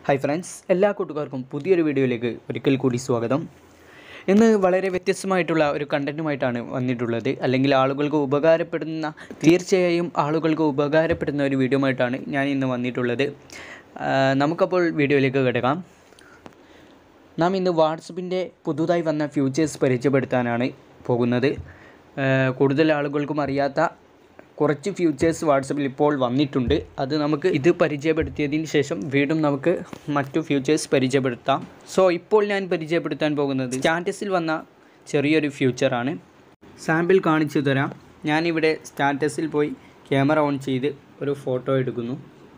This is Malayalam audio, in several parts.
ഹായ് ഫ്രണ്ട്സ് എല്ലാ കൂട്ടുകാർക്കും പുതിയൊരു വീഡിയോയിലേക്ക് ഒരിക്കൽ കൂടി സ്വാഗതം ഇന്ന് വളരെ വ്യത്യസ്തമായിട്ടുള്ള ഒരു കണ്ടൻറ്റുമായിട്ടാണ് വന്നിട്ടുള്ളത് അല്ലെങ്കിൽ ആളുകൾക്ക് ഉപകാരപ്പെടുന്ന തീർച്ചയായും ആളുകൾക്ക് ഉപകാരപ്പെടുന്ന ഒരു വീഡിയോ ആയിട്ടാണ് ഞാൻ ഇന്ന് വന്നിട്ടുള്ളത് ആ, നമുക്കപ്പോൾ വീഡിയോയിലേക്ക് കിടക്കാം നാം ഇന്ന് വാട്സപ്പിൻ്റെ പുതുതായി വന്ന ഫ്യൂച്ചേഴ്സ് പരിചയപ്പെടുത്താനാണ് പോകുന്നത് ആ, കൂടുതൽ ആളുകൾക്കും അറിയാത്ത കുറച്ച് ഫ്യൂച്ചേഴ്സ് വാട്സപ്പിൽ ഇപ്പോൾ വന്നിട്ടുണ്ട് അത് നമുക്ക് ഇത് പരിചയപ്പെടുത്തിയതിന് ശേഷം വീണ്ടും നമുക്ക് മറ്റു ഫ്യൂച്ചേഴ്സ് പരിചയപ്പെടുത്താം സോ ഇപ്പോൾ ഞാൻ പരിചയപ്പെടുത്താൻ പോകുന്നത് സ്റ്റാറ്റസിൽ വന്ന ചെറിയൊരു ഫ്യൂച്ചറാണ് സാമ്പിൾ കാണിച്ചു തരാം ഞാനിവിടെ സ്റ്റാറ്റസിൽ പോയി ക്യാമറ ഓൺ ചെയ്ത് ഒരു ഫോട്ടോ എടുക്കുന്നു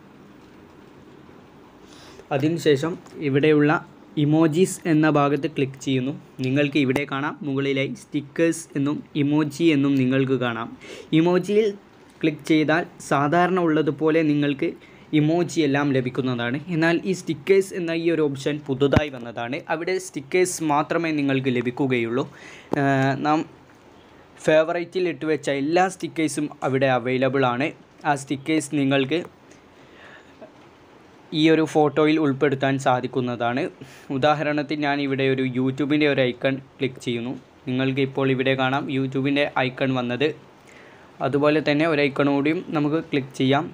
അതിനുശേഷം ഇവിടെയുള്ള ഇമോജീസ് എന്ന ഭാഗത്ത് ക്ലിക്ക് ചെയ്യുന്നു നിങ്ങൾക്ക് ഇവിടെ കാണാം മുകളിലായി സ്റ്റിക്കേഴ്സ് എന്നും ഇമോജി എന്നും നിങ്ങൾക്ക് കാണാം ഇമോജിയിൽ ക്ലിക്ക് ചെയ്താൽ സാധാരണ ഉള്ളതുപോലെ നിങ്ങൾക്ക് ഇമോജി എല്ലാം ലഭിക്കുന്നതാണ് എന്നാൽ ഈ സ്റ്റിക്കേഴ്സ് എന്ന ഈ ഒരു ഓപ്ഷൻ പുതുതായി വന്നതാണ് അവിടെ സ്റ്റിക്കേഴ്സ് മാത്രമേ നിങ്ങൾക്ക് ലഭിക്കുകയുള്ളൂ ആ, നാം ഫേവറേറ്റിൽ ഇട്ട് വെച്ച എല്ലാ സ്റ്റിക്കേഴ്സും അവിടെ അവൈലബിൾ ആണ് ആ സ്റ്റിക്കേഴ്സ് നിങ്ങൾക്ക് ഈ ഒരു ഫോട്ടോയിൽ ഉൾപ്പെടുത്താൻ സാധിക്കുന്നതാണ് ഉദാഹരണത്തിന് ഞാൻ ഇവിടെ ഒരു യൂട്യൂബിൻ്റെ ഒരു ഐക്കൺ ക്ലിക്ക് ചെയ്യുന്നു നിങ്ങൾക്ക് ഇപ്പോൾ ഇവിടെ കാണാം യൂട്യൂബിൻ്റെ ഐക്കൺ വന്നത് അതുപോലെ തന്നെ ഒരു ഐക്കൺ കൂടിയും നമുക്ക് ക്ലിക്ക് ചെയ്യാം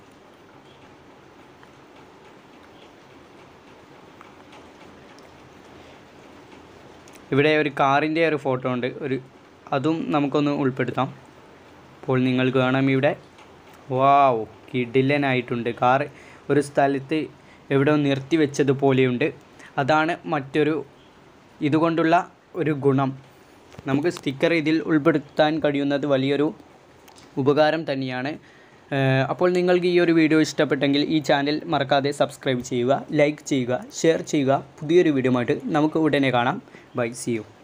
ഇവിടെ ഒരു കാറിൻ്റെ ഒരു ഫോട്ടോ ഉണ്ട് ഒരു അതും നമുക്കൊന്ന് ഉൾപ്പെടുത്താം അപ്പോൾ നിങ്ങൾക്ക് കാണാം ഇവിടെ വാവ് കിടിലനായിട്ടുണ്ട് കാർ ഒരു സ്ഥലത്ത് എവിടെ നിർത്തി വെച്ചതുപോലെയുണ്ട് അതാണ് മറ്റൊരു ഇതുകൊണ്ടുള്ള ഒരു ഗുണം നമുക്ക് സ്റ്റിക്കർ ഇതിൽ ഉൾപ്പെടുത്താൻ കഴിയുന്നത് വലിയൊരു ഉപകാരം തന്നെയാണ് ഏഹ് അപ്പോൾ നിങ്ങൾക്ക് ഈ ഒരു വീഡിയോ ഇഷ്ടപ്പെട്ടെങ്കിൽ ഈ ചാനൽ മറക്കാതെ സബ്സ്ക്രൈബ് ചെയ്യുക ലൈക്ക് ചെയ്യുക ഷെയർ ചെയ്യുക പുതിയൊരു വീഡിയോ ആയിട്ട് നമുക്ക് ഉടനെ കാണാം ബൈ സി യു